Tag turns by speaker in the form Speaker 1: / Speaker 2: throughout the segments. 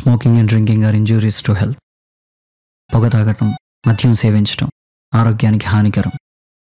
Speaker 1: Smoking and drinking are injuries to health పొగ తాగటం మద్యం సేవించటం ఆరోగ్యానికి హానికరం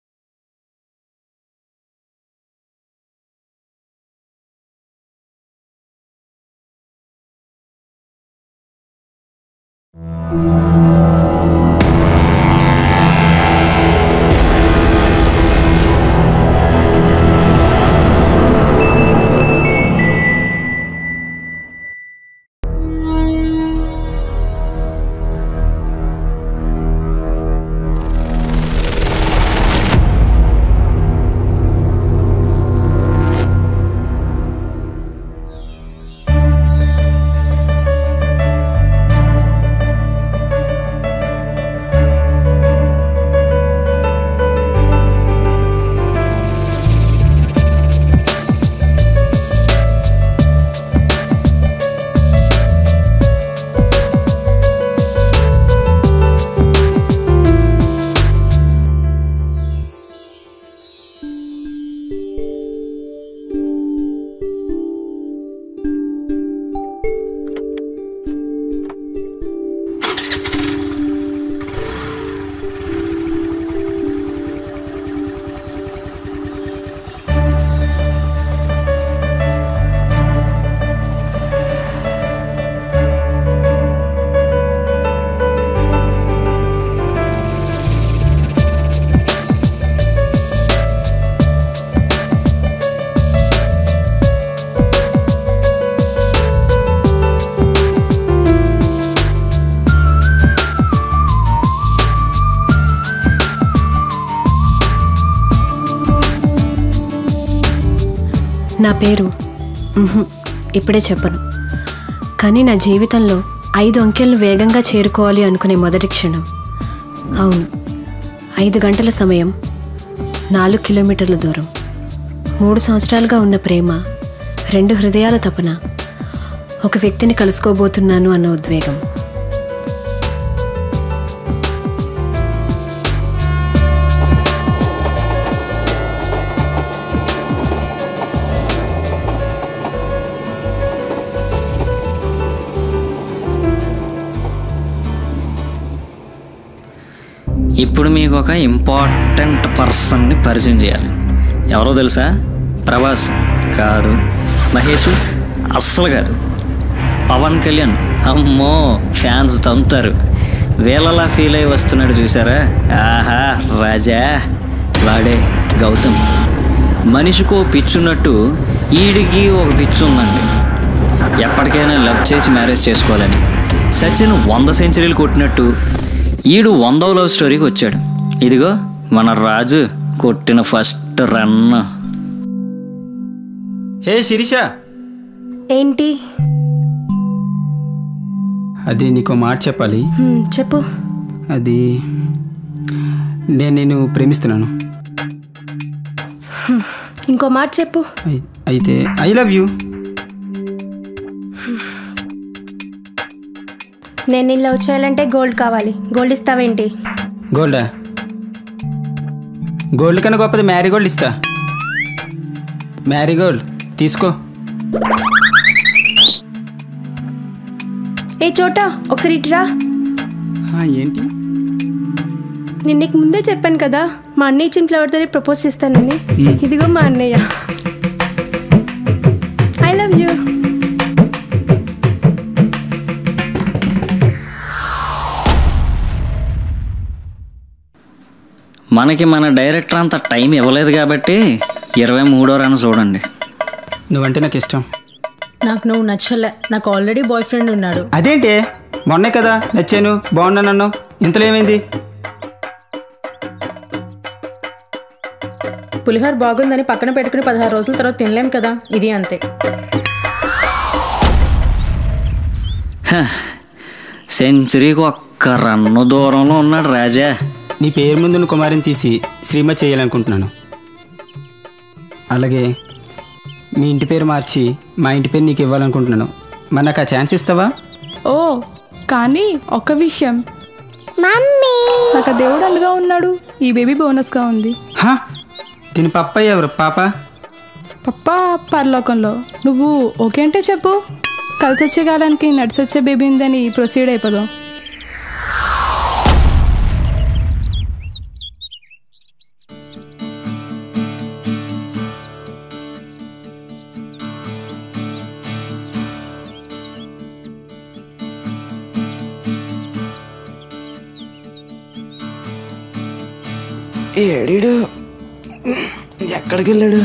Speaker 2: నా పేరు ఉహుం, ఇప్పుడే చెప్పను కానీ నా జీవితంలో ఐదు అంకెలను వేగంగా చేరుకోవాలి అనుకునే మొదటి క్షణం అవును ఐదు గంటల సమయం నాలుగు కిలోమీటర్ల దూరం మూడు సంవత్సరాలుగా ఉన్న ప్రేమ రెండు హృదయాల తపన ఒక వ్యక్తిని కలుసుకోబోతున్నాను అన్న ఉద్వేగం
Speaker 1: ఇప్పుడు మీకు ఒక ఇంపార్టెంట్ పర్సన్ని పరిచయం చేయాలి ఎవరో తెలుసా ప్రభాస్ కాదు మహేష్ అస్సలు కాదు పవన్ కళ్యాణ్ అమ్మో ఫ్యాన్స్ తంతారు వీళ్ళలా ఫీల్ అయి వస్తున్నాడు చూసారా ఆహా రాజా వాడే గౌతమ్ మనిషికో పిచ్చున్నట్టు ఈడికి ఒక పిచ్చు ఉందండి ఎప్పటికైనా లవ్ చేసి మ్యారేజ్ చేసుకోవాలని సచిన్ వంద సెంచరీలు కొట్టినట్టు ఈడు వందవ లవ్ స్టోరీకి వచ్చాడు ఇదిగో మన రాజు కొట్టిన ఫస్ట్ రన్
Speaker 3: హే శిరీష
Speaker 2: ఏంటి
Speaker 3: అది నీకు మాట చెప్పాలి
Speaker 2: హ్మ్, చెప్పు
Speaker 3: అది నేను నేను ప్రేమిస్తున్నాను
Speaker 2: ఇంకో మాట చెప్పు
Speaker 3: అయి- అయితే ఐ లవ్ యూ
Speaker 4: నేను నిన్ను లవ్ చేయాలంటే గోల్డ్ కావాలి గోల్డ్ ఇస్తావేంటి
Speaker 3: గోల్డా గోల్డ్ కన్నా గొప్పది మ్యారీగోల్డ్ ఇస్తా మ్యారీగోల్డ్ తీసుకో
Speaker 4: ఏ చోట ఒకసారి ఇటురా
Speaker 3: ఆ, ఏంటి
Speaker 4: నేను నీకు ముందే చెప్పాను కదా మా అన్నయ్య ఇచ్చిన ఫ్లవర్తోనే ప్రపోజ్ చేస్తానని ఇదిగో మా అన్నయ్య ఐ లవ్ యూ
Speaker 1: మనకి మన డైరెక్టర్ అంత టైం ఇవ్వలేదు కాబట్టి ఇరవై మూడో రన్ చూడండి
Speaker 3: నువ్వంటే నాకు ఇష్టం
Speaker 5: నాకు నువ్వు నచ్చలే నాకు ఆల్రెడీ బాయ్ ఫ్రెండ్ ఉన్నాడు
Speaker 3: అదేంటి మొన్నే కదా నచ్చాను బాగున్నాను అన్నావు ఇంతలో ఏమైంది
Speaker 5: పులిహోర బాగుందని పక్కన పెట్టుకుని పదహారు రోజుల తర్వాత తినలేం కదా ఇది అంతే
Speaker 1: సెంచరీకి ఒక్క రన్ను దూరంలో ఉన్నాడు రాజా
Speaker 3: నీ పేరు ముందున్న కుమారిని తీసి శ్రీమతి చేయాలనుకుంటున్నాను అలాగే మీ ఇంటి పేరు మార్చి మా ఇంటి పేరు నీకు ఇవ్వాలనుకుంటున్నాను మరి నాకు ఆ ఛాన్స్ ఇస్తావా
Speaker 6: ఓ కానీ ఒక్క విషయం నాకు ఆ దేవుడు అండగా ఉన్నాడు ఈ బేబీ బోనస్గా ఉంది
Speaker 3: హా దీని పప్ప ఎవరు పాప
Speaker 6: పప్పా పరలోకంలో నువ్వు ఓకే అంటే చెప్పు కలిసి వచ్చే కాలానికి నడిచి వచ్చే బేబీ ఉందని ప్రొసీడ్ అయిపోదాం
Speaker 7: ఏడీడు ఎక్కడికి వెళ్ళాడు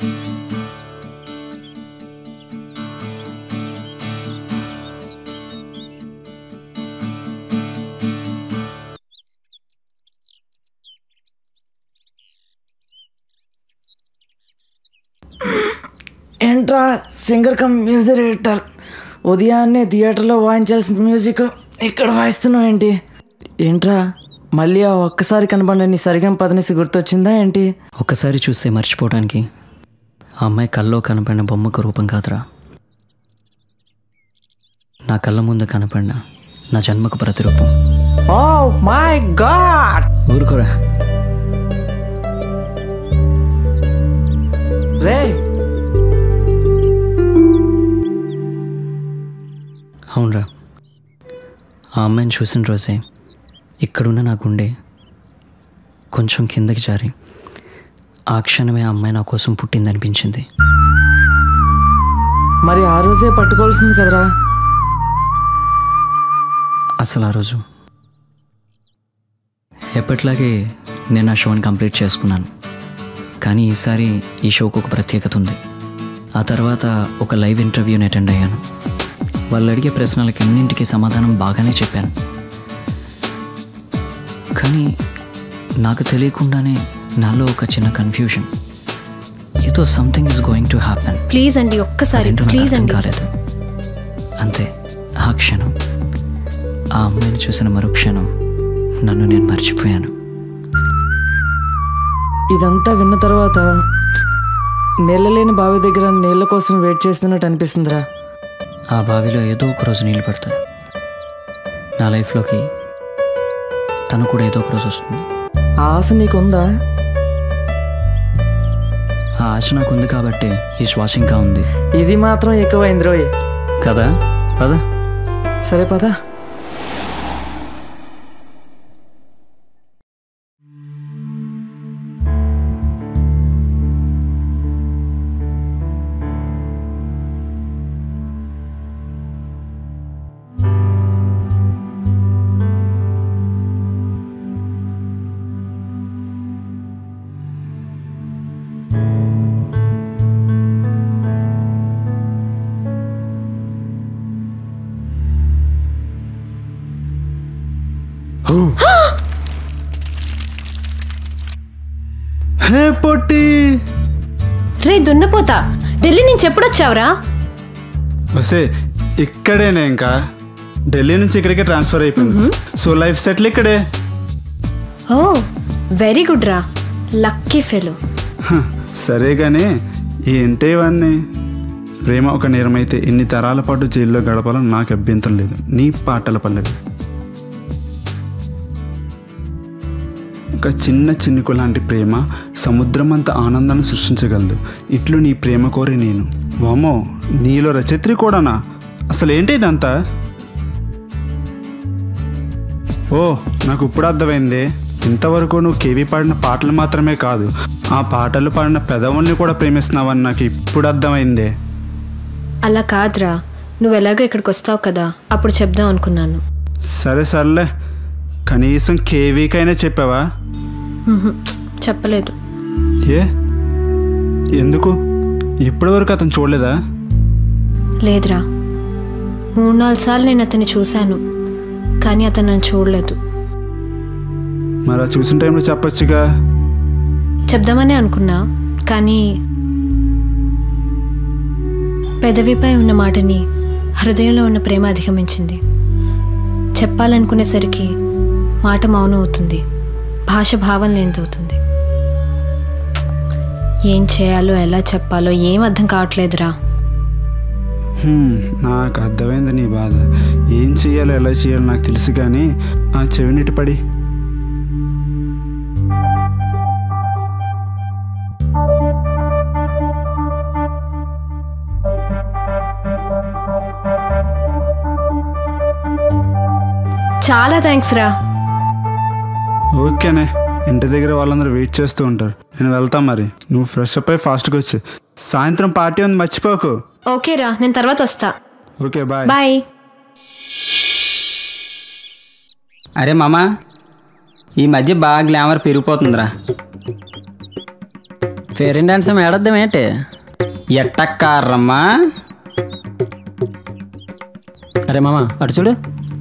Speaker 7: ఏంట్రా సింగర్ కమ్ మ్యూజిక్ డైరెక్టర్ ఉదయాన్నే థియేటర్లో వాయించాల్సిన మ్యూజిక్ ఇక్కడ వాయిస్తున్నావు ఏంటి ఏంట్రా మళ్ళీ ఆ ఒక్కసారి కనపడిన నీ సరిగం పదనిసి గుర్తొచ్చిందా ఏంటి
Speaker 1: ఒక్కసారి చూస్తే మర్చిపోవడానికి ఆ అమ్మాయి కల్లో కనపడిన బొమ్మకు రూపం కాదురా నా కళ్ళ ముందు కనపడిన నా జన్మకు ప్రతిరూపం
Speaker 7: ఓ మై గాడ్
Speaker 1: ఊరుకోరా
Speaker 7: రే
Speaker 1: అవునరా ఆ అమ్మాయిని చూసిన రోజే ఇక్కడున్న నా గుండె కొంచెం కిందకి జారి ఆ క్షణమే ఆ అమ్మాయి నా కోసం పుట్టిందనిపించింది
Speaker 7: మరి ఆ రోజే పట్టుకోవాల్సింది కదరా
Speaker 1: అసలు ఆ రోజు ఎప్పట్లాగే నేను ఆ షోని కంప్లీట్ చేసుకున్నాను కానీ ఈసారి ఈ షోకు ఒక ప్రత్యేకత ఉంది ఆ తర్వాత ఒక లైవ్ ఇంటర్వ్యూని అటెండ్ అయ్యాను వాళ్ళు అడిగే ప్రశ్నలకి అన్నింటికి సమాధానం బాగానే చెప్పాను కానీ నాకు తెలియకుండానే నాలో ఒక చిన్న కన్ఫ్యూజన్ ఏదో something is going to happen
Speaker 2: please అండి ఒక్కసారి
Speaker 1: అదేంటో నాకు
Speaker 2: ప్లీజ్
Speaker 1: అర్థం
Speaker 2: అండి
Speaker 1: కాలేదు అంతే ఆ క్షణం ఆ అమ్మాయిని చూసిన మరుక్షణం నన్ను నేను మర్చిపోయాను
Speaker 7: ఇదంతా విన్న తర్వాత నీళ్ళలేని బావి దగ్గర నీళ్ళ కోసం వెయిట్ చేస్తున్నట్టు అనిపిస్తుందిరా
Speaker 1: ఆ బావిలో ఏదో ఒక రోజు నీళ్ళు పడతాయి నా లైఫ్లోకి తను కూడా ఏదో ఒక రోజు వస్తుంది
Speaker 7: ఆ ఆశ నీకుందా
Speaker 1: ఆ ఆశ నాకు ఉంది కాబట్టి ఈ శ్వాస ఇంకా ఉంది
Speaker 7: ఇది మాత్రం ఎక్కువైంది రోయ్
Speaker 1: కదా పద
Speaker 7: సరే పదా
Speaker 8: హే పొట్టి
Speaker 2: రే దున్నపోతా ఢిల్లీ నుంచి ఎప్పుడొచ్చావురా
Speaker 8: వసే ఇక్కడేనే ఇంకా ఢిల్లీ నుంచి ఇక్కడికే ట్రాన్స్ఫర్ అయిపోయింది సో లైఫ్ సెటిల్ ఇక్కడే
Speaker 2: ఓ వెరీ గుడ్ రా లక్కీ ఫెలో
Speaker 8: హ, సరే కానీ ఏంటే ఇవన్నీ ప్రేమ ఒక నేరమైతే ఎన్ని తరాల పాటు జైల్లో గడపాలని నాకు అభ్యంతరం లేదు నీ పాటల పల్లవి ఒక చిన్న చినుకు లాంటి ప్రేమ సముద్రం అంత ఆనందాన్ని సృష్టించగలదు ఇట్లు నీ ప్రేమ కోరి నేను వామో నీలో రచయిత్రి కూడానా అసలు ఏంటి ఇదంతా ఓ నాకు ఇప్పుడు అర్థమైంది ఇంతవరకు నువ్వు కేవీ పాడిన పాటలు మాత్రమే కాదు ఆ పాటలు పాడిన పెదవుల్ని కూడా ప్రేమిస్తున్నావని నాకు ఇప్పుడు అర్థమైంది
Speaker 2: అలా కాదురా నువ్వు ఎలాగో ఇక్కడికి వస్తావు కదా అప్పుడు చెప్దాం అనుకున్నాను
Speaker 8: సరే సర్లే కనీసం కేవీకైనా చెప్పావా
Speaker 2: మ్హూ, చెప్పలేదు
Speaker 8: ఏ ఎందుకు ఇప్పటివరకు అతను చూడలేదా
Speaker 2: లేదురా మూడు నాలుగు సార్లు నేను అతన్ని చూశాను కానీ అతను నన్ను చూడలేదు
Speaker 8: మరి ఆ చూసిన టైంలో చెప్పొచ్చుగా
Speaker 2: చెప్దామని అనుకున్నా కానీ పెదవిపై ఉన్న మాటని హృదయంలో ఉన్న ప్రేమ అధిగమించింది చెప్పాలనుకునేసరికి మాట మౌనం అవుతుంది భాష భావం లేనిదవుతుంది ఏం చేయాలో ఎలా చెప్పాలో ఏం అర్థం కావట్లేదురా
Speaker 8: హ్మ్, నాకు అర్థమైంది నీ బాధ ఏం చేయాలో ఎలా చేయాలో నాకు తెలుసు కానీ ఆ చెవినిటి పడి
Speaker 2: చాలా థ్యాంక్స్ రా
Speaker 8: ఓకేనే ఇంటి దగ్గర వాళ్ళందరూ వెయిట్ చేస్తూ ఉంటారు నేను వెళ్తా మరి నువ్వు ఫ్రెష్ అప్ అయి ఫాస్ట్గా వచ్చి సాయంత్రం పార్టీ ఉంది మర్చిపోకు
Speaker 2: ఓకే రా నేను తర్వాత వస్తా
Speaker 8: ఓకే బాయ్
Speaker 2: బాయ్
Speaker 3: అరే మామ ఈ మధ్య బాగా గ్లామర్ పెరిగిపోతుందిరా
Speaker 1: ఫేర్ అండ్ డాన్స్ ఏడద్దాం ఏంటి
Speaker 3: ఎట్టక్కారమ్మా
Speaker 1: అరే మామ అటు చూడు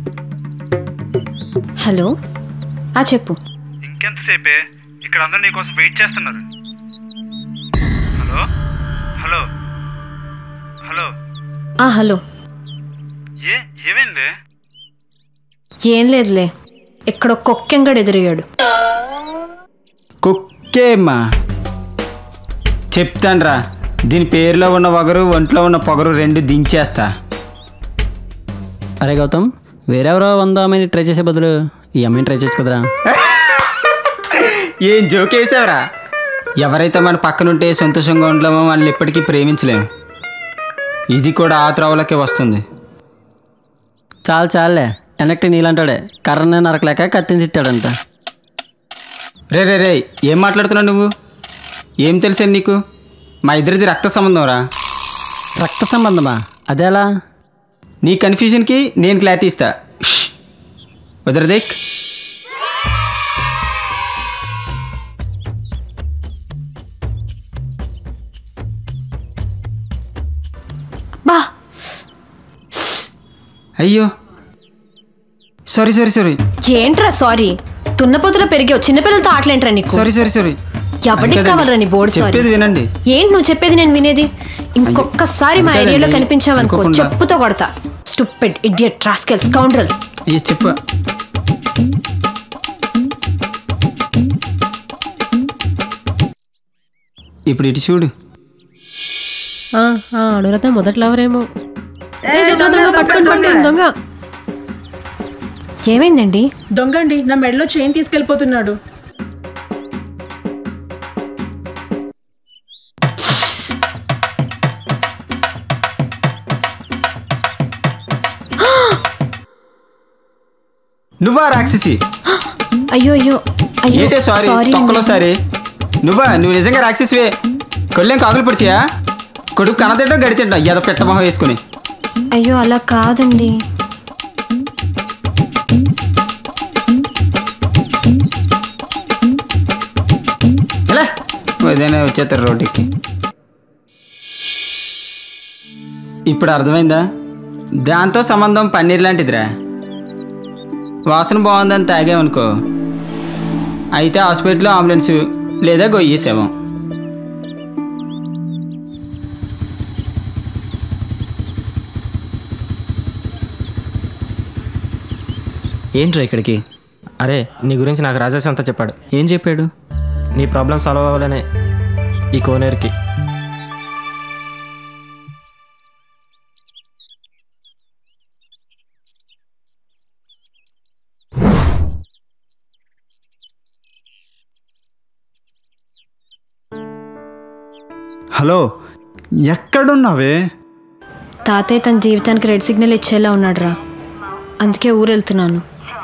Speaker 2: హలో ఆ చెప్పు
Speaker 8: ఇంకెంతసేపే ఇక్కడ అందరూ నీకోసం వెయిట్ చేస్తున్నారు హలో హలో హలో
Speaker 2: ఆ హలో
Speaker 8: ఏ ఏమైంది
Speaker 2: ఏం లేదులే ఇక్కడ కుక్కెంగడు ఎదురయ్యాడు
Speaker 3: కుక్కేమ్మా చెప్తాన్రా దీని పేరులో ఉన్న వగరు ఒంట్లో ఉన్న పొగరు రెండు దించేస్తా
Speaker 1: అరే గౌతమ్ వేరెవరో వంద అమ్మాయిని ట్రై చేసే బదులు ఈ అమ్మాయిని ట్రై చేసి కదరా
Speaker 3: ఏం జోకేసావురా ఎవరైతే మన పక్కనుంటే సంతోషంగా ఉండలేమో వాళ్ళని ఎప్పటికీ ప్రేమించలేము ఇది కూడా ఆ త్రోవలకే వస్తుంది
Speaker 1: చాలు చాలులే వెనక్కి నీళ్ళంటాడే కర్రనే నరకలేక కత్తిని తిట్టాడంట
Speaker 3: రే రే రే ఏం మాట్లాడుతున్నావు నువ్వు ఏం తెలుసా నీకు మా ఇద్దరిది రక్త సంబంధం రా
Speaker 1: రక్త సంబంధమా అదేలా
Speaker 3: నీ కన్ఫ్యూజన్కి నేను క్లారిటీ ఇస్తా వదరదేక్
Speaker 2: బా
Speaker 3: అయ్యో సారీ సారీ సారీ
Speaker 2: ఏంట్రా సారీ తున్నపోతులో పెరిగావు చిన్నపిల్లలతో ఆటలేంట్రా నీకు
Speaker 3: సారీ సారీ సారీ
Speaker 2: ఎవరికి కావాలరా నీ బోర్డు సారీ
Speaker 3: చెప్పేది వినండి
Speaker 2: ఏంటి నువ్వు చెప్పేది నేను వినేది ఇంకొకసారి మా
Speaker 3: అది
Speaker 2: ఏరియాలో
Speaker 3: కాదండి.
Speaker 2: కనిపించావనుకో
Speaker 3: అనుకోకుండా.
Speaker 2: చెప్పుతో కొడతా స్టూపిడ్ ఇడియట్ ట్రాస్కెల్ స్కౌండ్రల్
Speaker 3: అయ్యో చెప్పు ఇప్పుడు ఇటు చూడు
Speaker 5: అనురాధ మొదట్లో ఎవరేమో
Speaker 2: దొంగ ఏమైందండి
Speaker 5: దొంగండి నా మెడలో చైన్ తీసుకెళ్ళిపోతున్నాడు
Speaker 3: నువ్వా రాక్షసి
Speaker 2: అయ్యో అయ్యో అయ్యో
Speaker 3: ఏంటే సారీ
Speaker 2: సారీ
Speaker 3: తొక్కలో సారీ నువ్వా నువ్వు నిజంగా రాక్షసివే కొల్లేం కాకులు పొడిచియా కొడుకు కనతింటా గడితింటా ఎద పెట్టమొహం వేసుకుని
Speaker 2: అయ్యో అలా కాదండి
Speaker 3: ఎలా ఏదైనా వచ్చేస్తారు రోడ్డుకి ఇప్పుడు అర్థమైందా దాంతో సంబంధం పన్నీర్ లాంటిదిరా వాసన బాగుందని తాగామనుకో అయితే హాస్పిటల్లో అంబులెన్స్ లేదా గొయ్యి శవం
Speaker 1: ఏంట్రా ఇక్కడికి
Speaker 9: అరే నీ గురించి నాకు రాజేష్ అంతా చెప్పాడు
Speaker 1: ఏం చెప్పాడు
Speaker 9: నీ ప్రాబ్లం సాల్వ్ అవ్వాలనే ఈ కోనేరుకి
Speaker 8: హలో ఎక్కడున్నావే
Speaker 2: తాతయ్య తన జీవితానికి రెడ్ సిగ్నల్ ఇచ్చేలా ఉన్నాడురా అందుకే ఊరెళ్తున్నాను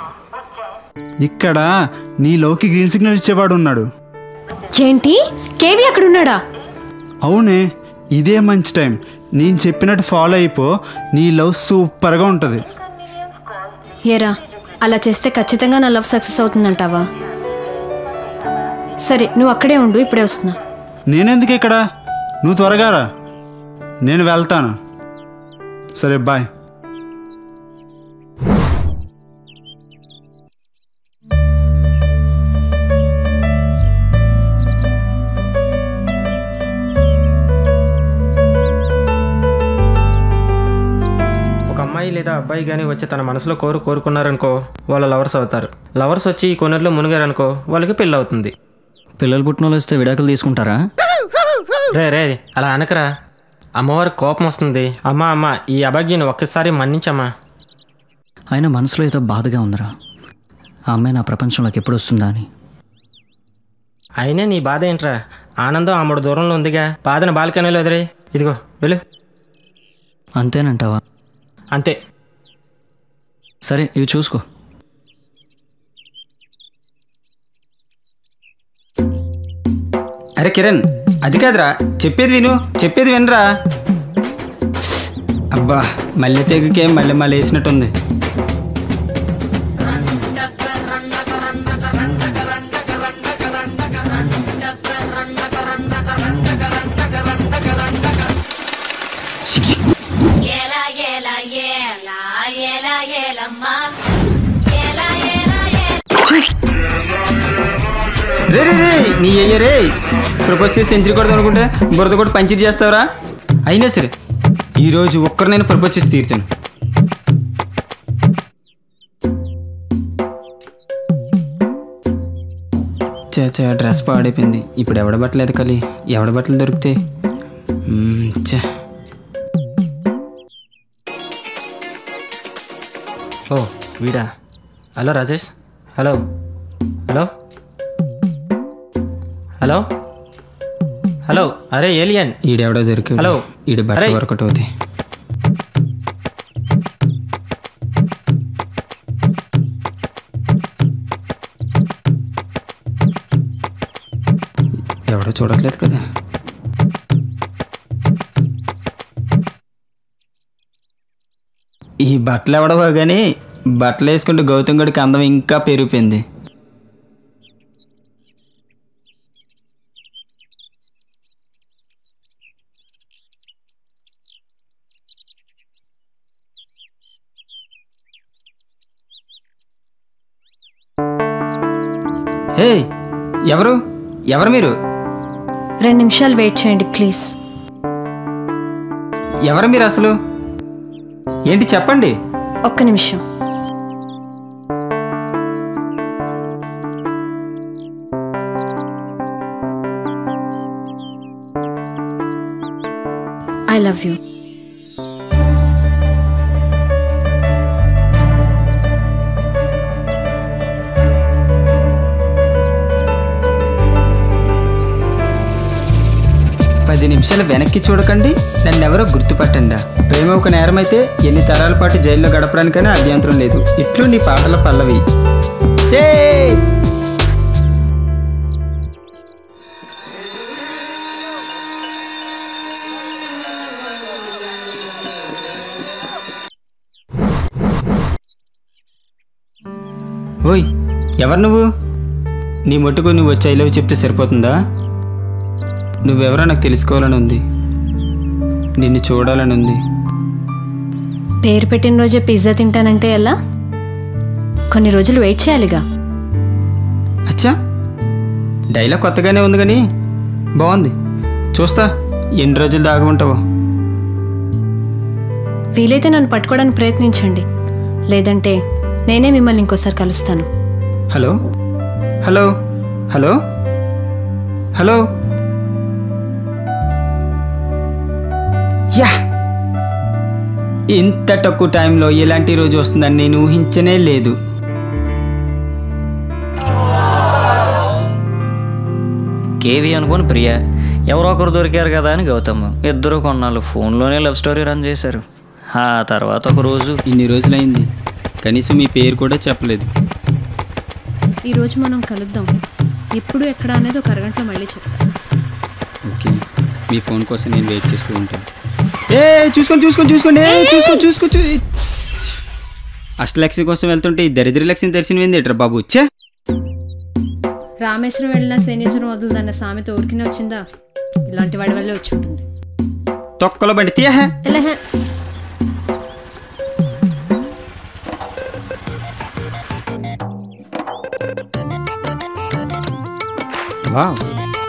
Speaker 8: ఇక్కడ నీలోకి గ్రీన్ సిగ్నల్ ఇచ్చేవాడు ఉన్నాడు
Speaker 2: ఏంటి కేవి అక్కడ ఉన్నాడా
Speaker 8: అవునే ఇదే మంచి టైం నేను చెప్పినట్టు ఫాలో అయిపో నీ లవ్ సూపర్గా ఉంటుంది
Speaker 2: ఏరా అలా చేస్తే ఖచ్చితంగా నా లవ్ సక్సెస్ అవుతుందంటావా సరే నువ్వు అక్కడే ఉండు ఇప్పుడే వస్తున్నా
Speaker 8: నేనెందుకు ఇక్కడ నువ్వు త్వరగా రా నేను వెళ్తాను సరే బాయ్
Speaker 9: ఒక అమ్మాయి లేదా అబ్బాయి కానీ వచ్చి తన మనసులో కోరు కోరుకున్నారనుకో వాళ్ళ లవర్స్ అవుతారు లవర్స్ వచ్చి ఈ కొనర్లో మునిగారనుకో వాళ్ళకి పెళ్ళి అవుతుంది
Speaker 1: పిల్లలు పుట్టిన వాళ్ళు వస్తే విడాకులు తీసుకుంటారా
Speaker 9: రే రే అలా అనకరా అమ్మవారికి కోపం వస్తుంది అమ్మా అమ్మ ఈ అభాగ్యాన్ని ఒక్కసారి మన్నించమ్మా
Speaker 1: ఆయన మనసులో ఏదో బాధగా ఉందిరా ఆ అమ్మాయి నా ప్రపంచంలోకి ఎప్పుడు వస్తుందా అని
Speaker 9: అయినా నీ బాధ ఏంట్రా ఆనందం ఆమెడు దూరంలో ఉందిగా బాధను బాల్కనీలో వదిలే ఇదిగో వెళ్ళు
Speaker 1: అంతేనంటావా
Speaker 9: అంతే
Speaker 1: సరే ఇవి చూసుకో
Speaker 3: అరే కిరణ్ అది కాదురా చెప్పేది విను చెప్పేది వినరా అబ్బా మళ్ళీ తెగకే మళ్ళీ మళ్ళీ వేసినట్టుంది రే రే రే నీ అయ్య రే ప్రపోజ్ చేసి సెంచరీ కొడదాం అనుకుంటే బురద కూడా పంచిది చేస్తావరా అయినా సరే ఈరోజు ఒక్కరు నేను ప్రపోజ్ చేసి తీరుతాను చే చే డ్రెస్ పాడైపోయింది ఇప్పుడు ఎవడ బట్టలు ఎదకాలి ఎవడ బట్టలు దొరికితే మ్మ్, ఛే.
Speaker 9: ఓ వీడా hello Rajesh hello hello hello hello అరే ఏలియన్
Speaker 3: ఈడెవడో దొరికి
Speaker 9: హలో.
Speaker 3: ఈడు బట్ట
Speaker 9: అరే.
Speaker 3: వరకటి అవుతాయి ఎవడో చూడట్లేదు కదా ఈ బట్టలు ఎవడవో కానీ బట్టలు వేసుకుంటే గౌతమ్ గడికి అందం ఇంకా పెరిగిపోయింది హే ఎవరు ఎవరు మీరు
Speaker 2: రెండు నిమిషాలు వెయిట్ చేయండి ప్లీజ్
Speaker 3: ఎవరు మీరు అసలు ఏంటి చెప్పండి
Speaker 2: ఒక్క నిమిషం ఐ లవ్ యూ
Speaker 3: పది నిమిషాలు వెనక్కి చూడకండి నన్ను ఎవరో గుర్తుపట్టండా ప్రేమ ఒక నేరమైతే ఎన్ని తరాల పాటు జైల్లో గడపడానికైనా అభ్యంతరం లేదు ఇట్లు నీ పాటల పల్లవి ఏ ఓయ్ ఎవరు నువ్వు నీ మట్టుకు నువ్వు వచ్చి ఐ లవ్ చెప్తే సరిపోతుందా నువ్వెవరో నాకు తెలుసుకోవాలని ఉంది నిన్ను చూడాలని ఉంది
Speaker 2: పేరు పెట్టిన రోజే పిజ్జా తింటానంటే ఎలా కొన్ని రోజులు వెయిట్ చేయాలిగా
Speaker 3: అచ్చా డైలాగ్ కొత్తగానే ఉంది కానీ బాగుంది చూస్తా ఎన్ని రోజులు దాగా ఉంటావో
Speaker 2: వీలైతే నన్ను పట్టుకోవడానికి ప్రయత్నించండి లేదంటే నేనే మిమ్మల్ని ఇంకోసారి కలుస్తాను
Speaker 3: hello hello hello hello yeah ఇంత తక్కువ టైంలో ఇలాంటి రోజు వస్తుందని నేను ఊహించనే లేదు
Speaker 1: కేవీ అనుకుని ప్రియ ఎవరో ఒకరు దొరికారు కదా అని గౌతమ్ ఇద్దరు కొన్నాళ్ళు ఫోన్లోనే లవ్ స్టోరీ రన్ చేశారు ఆ తర్వాత ఒక రోజు
Speaker 3: ఇన్ని రోజులైంది కనీసం మీ పేరు కూడా చెప్పలేదు
Speaker 2: ఈరోజు మనం కలుద్దాం ఎప్పుడు ఎక్కడ అనేది ఒక అరగంటలో మళ్ళీ చెప్తాను
Speaker 3: ఓకే మీ ఫోన్ కోసం నేను వెయిట్ చేస్తూ ఉంటాను ఏ చూసుకొని చూసుకొని చూసుకోండి ఏ, చూసుకో చూసుకో చూ అష్టలక్ష్మి కోసం వెళ్తుంటే ఈ దరిద్ర లక్ష్మి దర్శనం ఏంది ఎట్రా బాబు ఛే
Speaker 2: రామేశ్వరం వెళ్ళిన శనీశ్వరం వదులుదన్న సామెత ఊరికినే వచ్చిందా ఇలాంటి వాడి వల్లే వచ్చి ఉంటుంది
Speaker 3: తొక్కలో బండి తీయహ
Speaker 4: ఎలహ
Speaker 3: వావ్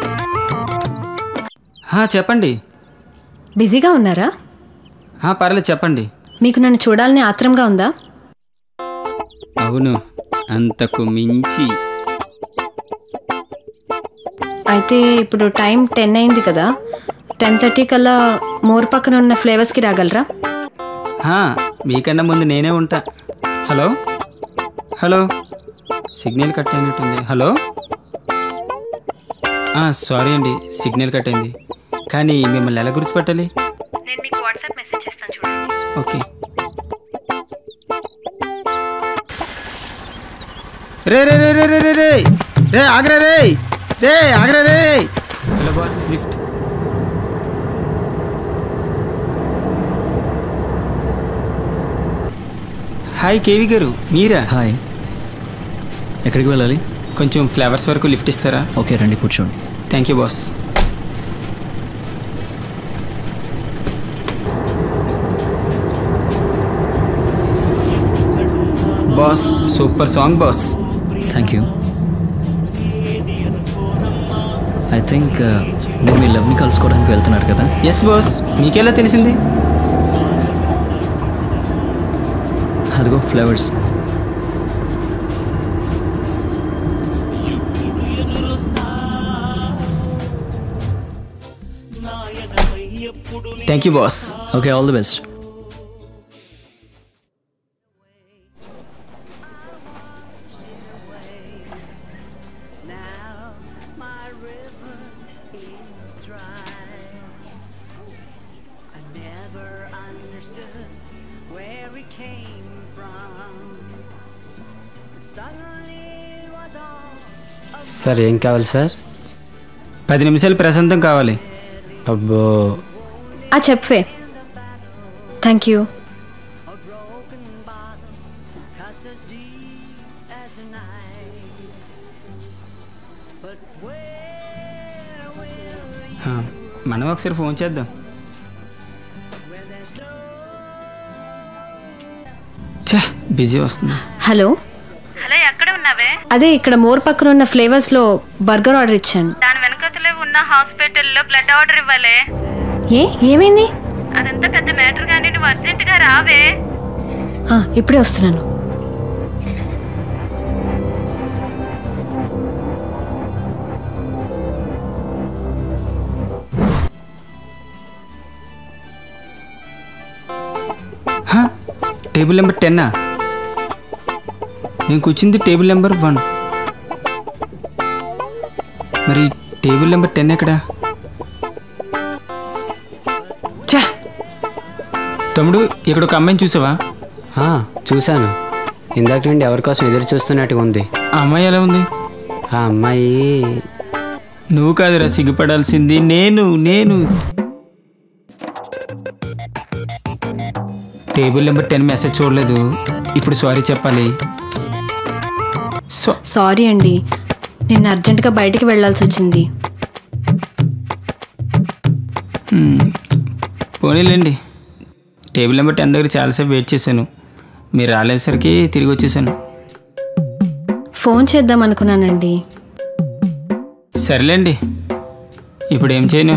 Speaker 3: హా, చెప్పండి
Speaker 2: బిజీగా ఉన్నారా
Speaker 3: హా, పర్లేదు చెప్పండి
Speaker 2: మీకు నన్ను చూడాలని ఆత్రంగా ఉందా
Speaker 3: అవును అంతకు మించి
Speaker 2: అయితే ఇప్పుడు టైం టెన్ అయింది కదా టెన్ థర్టీ కల్లా మోర్ పక్కన ఉన్న ఫ్లేవర్స్కి రాగలరా
Speaker 3: హా, మీకన్నా ముందు నేనే ఉంటా హలో హలో సిగ్నల్ కట్ అయినట్టుంది హలో ఆ, సారీ అండి సిగ్నల్ కట్ అయింది కానీ మిమ్మల్ని ఎలా గుర్తుపట్టాలి
Speaker 2: నేను మీకు వాట్సాప్ మెసేజ్ చేస్తాను చూడండి
Speaker 3: ఓకే రే రే రే రే రే రే రే రే ఆగ్రా రే రే ఆగ్రా రే hello boss lift hi K V గారు మీరా
Speaker 1: హాయ్ ఎక్కడికి వెళ్ళాలి
Speaker 3: కొంచెం ఫ్లేవర్స్ వరకు లిఫ్ట్ ఇస్తారా
Speaker 1: ఓకే రండి కూర్చోండి
Speaker 3: thank you boss boss super song boss
Speaker 1: thank you I think మీరు మీ లవ్ని కలుసుకోవడానికి వెళ్తున్నారు కదా
Speaker 3: ఎస్ బాస్ మీకెలా తెలిసింది
Speaker 1: అదిగో flavours
Speaker 3: thank you boss
Speaker 1: okay all the best
Speaker 10: sir ఏం కావాలి సార్
Speaker 3: పది నిమిషాలు ప్రశాంతం కావాలి
Speaker 10: అబ్బో
Speaker 2: ఆ చెప్పే థ్యాంక్ యూ
Speaker 3: హా, మనం ఒకసారి ఫోన్ చేద్దాం ఛా బిజీ వస్తుంది
Speaker 2: హలో
Speaker 11: హలో ఎక్కడ ఉన్నావే
Speaker 2: అదే ఇక్కడ మోర్ పక్కన ఉన్న ఫ్లేవర్స్లో బర్గర్ ఆర్డర్ ఇచ్చాను
Speaker 11: దాని వెనకతలే ఉన్న హాస్పిటల్లో బ్లడ్ ఆర్డర్ ఇవ్వాలే
Speaker 2: ఏ ఏమైంది
Speaker 11: అదంతా పెద్ద మ్యాటర్ కానీ నువ్వు అర్జెంటుగా రావే
Speaker 2: ఆ, ఇప్పుడే వస్తున్నాను
Speaker 3: హా, టేబుల్ నెంబర్ టెన్నా నేను కూర్చుంది టేబుల్ నెంబర్ వన్ మరి టేబుల్ నెంబర్ టెన్ ఎక్కడా ఛా! తమ్ముడు ఇక్కడ ఒక అమ్మాయిని చూసావా
Speaker 10: ఆ, చూశాను ఇందాక నుండి ఎవరి కోసం ఎదురు చూస్తున్నట్టుగా ఉంది
Speaker 3: ఆ అమ్మాయి ఎలా ఉంది
Speaker 10: ఆ అమ్మాయి
Speaker 3: నువ్వు కాదురా సిగ్గుపడాల్సింది నేను నేను టేబుల్ నెంబర్ టెన్ మెసేజ్ చూడలేదు ఇప్పుడు సారీ చెప్పాలి సో
Speaker 2: సారీ అండి నిన్న అర్జెంటుగా బయటికి వెళ్ళాల్సి వచ్చింది
Speaker 3: మ్మ్. పోనీలేండి టేబుల్ నెంబర్ టెన్ దగ్గర చాలాసేపు వెయిట్ చేశాను మీరు రాలేసరికి తిరిగి వచ్చేసాను
Speaker 2: ఫోన్ చేద్దాం అనుకున్నానండి
Speaker 3: సరేలేండి ఇప్పుడు ఏం చేయను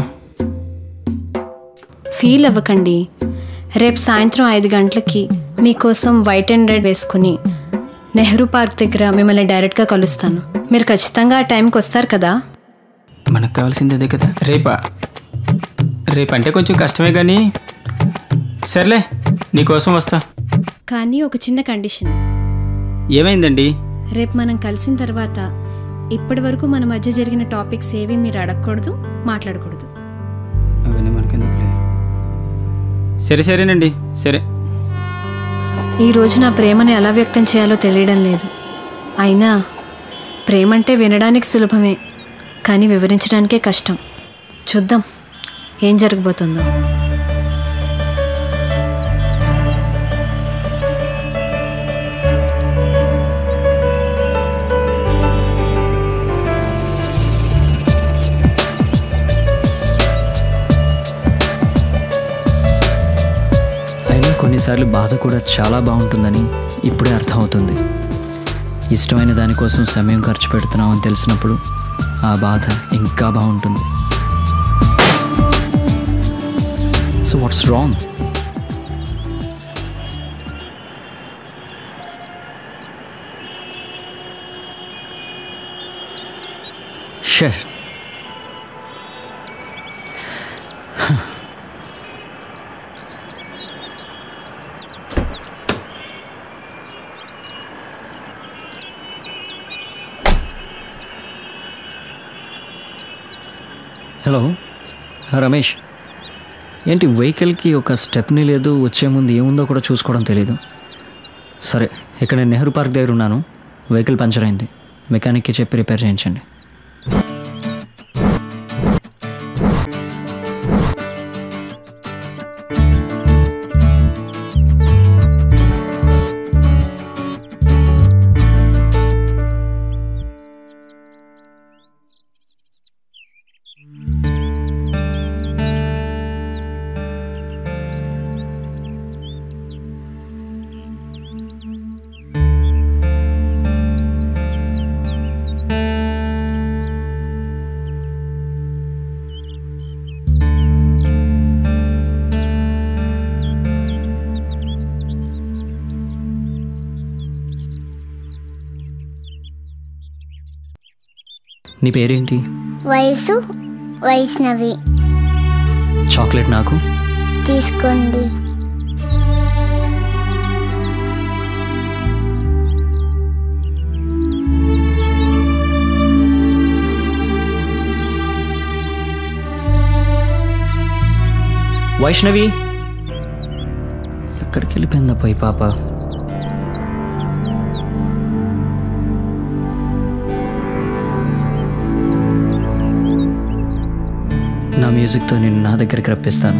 Speaker 2: ఫీల్ అవ్వకండి రేపు సాయంత్రం ఐదు గంటలకి మీకోసం వైట్ అండ్ రెడ్ వేసుకుని నెహ్రూ పార్క్ దగ్గర మిమ్మల్ని డైరెక్ట్గా కలుస్తాను మీరు ఖచ్చితంగా ఆ టైంకి వస్తారు కదా
Speaker 3: మనకు కావాల్సింది అదే కదా రేపా రేపంటే కొంచెం కష్టమే కానీ సర్లే నీకోసం వస్తా
Speaker 2: కానీ ఒక చిన్న కండిషన్
Speaker 3: ఏమైందండి
Speaker 2: రేపు మనం కలిసిన తర్వాత ఇప్పటి వరకు మన మధ్య జరిగిన టాపిక్స్ ఏవి మీరు అడగకూడదు మాట్లాడకూడదు
Speaker 3: అవన్నీ మనకెందుకులే సరే సరేనండి సరే
Speaker 2: ఈ రోజు నా ప్రేమను ఎలా వ్యక్తం చేయాలో తెలియడం లేదు అయినా ప్రేమ అంటే వినడానికి సులభమే కానీ వివరించడానికే కష్టం చూద్దాం ఏం జరగబోతుందో
Speaker 1: అయినా కొన్నిసార్లు బాధ కూడా చాలా బాగుంటుందని ఇప్పుడే అర్థమవుతుంది ఇష్టమైన దానికోసం సమయం ఖర్చు పెడుతున్నామని తెలిసినప్పుడు ఆ బాధ ఇంకా బాగుంటుంది so what's wrong sir hello Ramesh ఏంటి వెహికల్కి ఒక స్టెప్ని లేదు వచ్చే ముందు ఏముందో కూడా చూసుకోవడం తెలియదు సరే ఇక్కడ నేను నెహ్రూ పార్క్ దగ్గర ఉన్నాను వెహికల్ పంచర్ అయింది మెకానిక్కి చెప్పి రిపేర్ చేయించండి నీ పేరేంటి
Speaker 12: వయసు వైష్ణవి
Speaker 1: చాక్లెట్ నాకు
Speaker 12: తీసుకోండి
Speaker 1: వైష్ణవి ఎక్కడికి వెళ్ళిపోయిందా పోయి పాప నా మ్యూజిక్తో నేను నా దగ్గరికి రప్పిస్తాను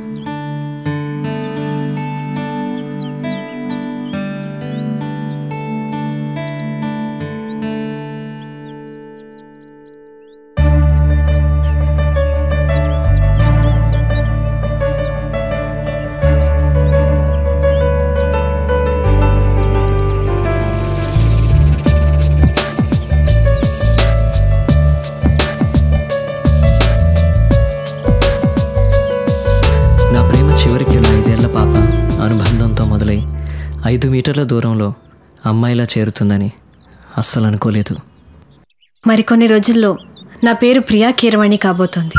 Speaker 1: నా ప్రేమ చివరికి నా ఐదేళ్ల పాప అనుబంధంతో మొదలై ఐదు మీటర్ల దూరంలో అమ్మాయిలా చేరుతుందని అస్సలు అనుకోలేదు
Speaker 2: మరికొన్ని రోజుల్లో నా పేరు ప్రియా కీరవాణి కాబోతోంది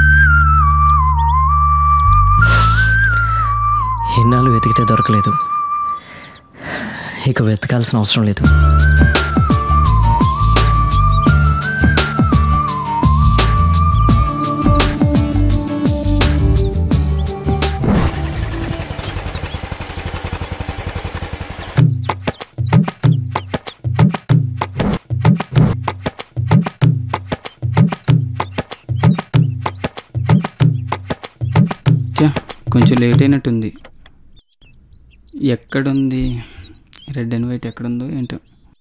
Speaker 1: ఎన్నాళ్ళు వెతికితే దొరకలేదు ఇక వెతకాల్సిన అవసరం లేదు
Speaker 3: ఛ, కొంచెం లేట్ అయినట్టుంది ఎక్కడుంది రెడ్ అండ్ వైట్ ఎక్కడుందో ఏంటో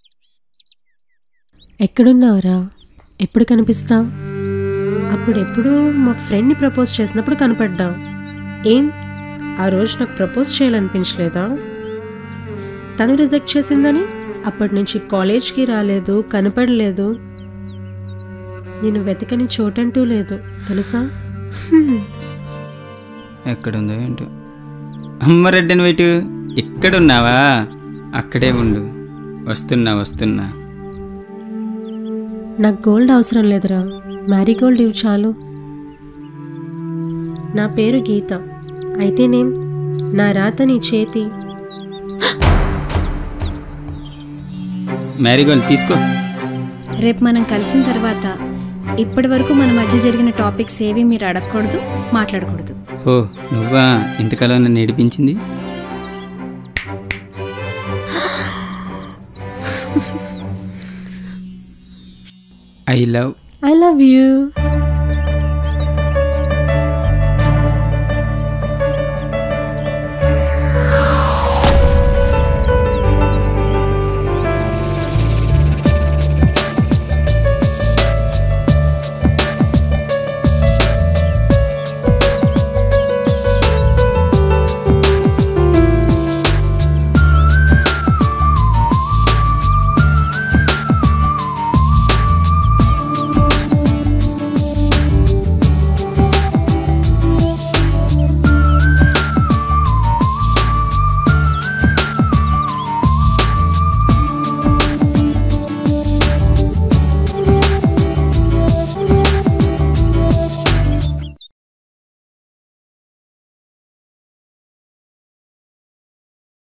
Speaker 4: ఎక్కడున్నావురా ఎప్పుడు కనిపిస్తావు అప్పుడెప్పుడు మా ఫ్రెండ్ని ప్రపోజ్ చేసినప్పుడు కనపడ్డావు ఏం ఆ రోజు నాకు ప్రపోజ్ చేయాలనిపించలేదా తను రిజెక్ట్ చేసిందని అప్పటి నుంచి కాలేజ్కి రాలేదు కనపడలేదు నేను వెతకని చోటంటూ లేదు తెలుసా హ్మ్.
Speaker 3: ఎక్కడుందో ఏంటో అమ్మ రెడ్ అండ్ వైట్ ఎక్కడున్నావా అక్కడే ఉండు వస్తున్నా వస్తున్నా
Speaker 4: నాకు గోల్డ్ అవసరం లేదురా మ్యారీగోల్డ్ ఇవి చాలు నా పేరు గీత అయితేనేం నా రాత నీ చేతి
Speaker 3: మ్యారీగోల్డ్ తీసుకో
Speaker 2: రేపు మనం కలిసిన తర్వాత ఇప్పటి వరకు మన మధ్య జరిగిన టాపిక్స్ ఏవి మీరు అడగకూడదు మాట్లాడకూడదు
Speaker 3: ఓ నువ్వా ఇంతకాలం నన్ను ఏడిపించింది I love
Speaker 4: I love you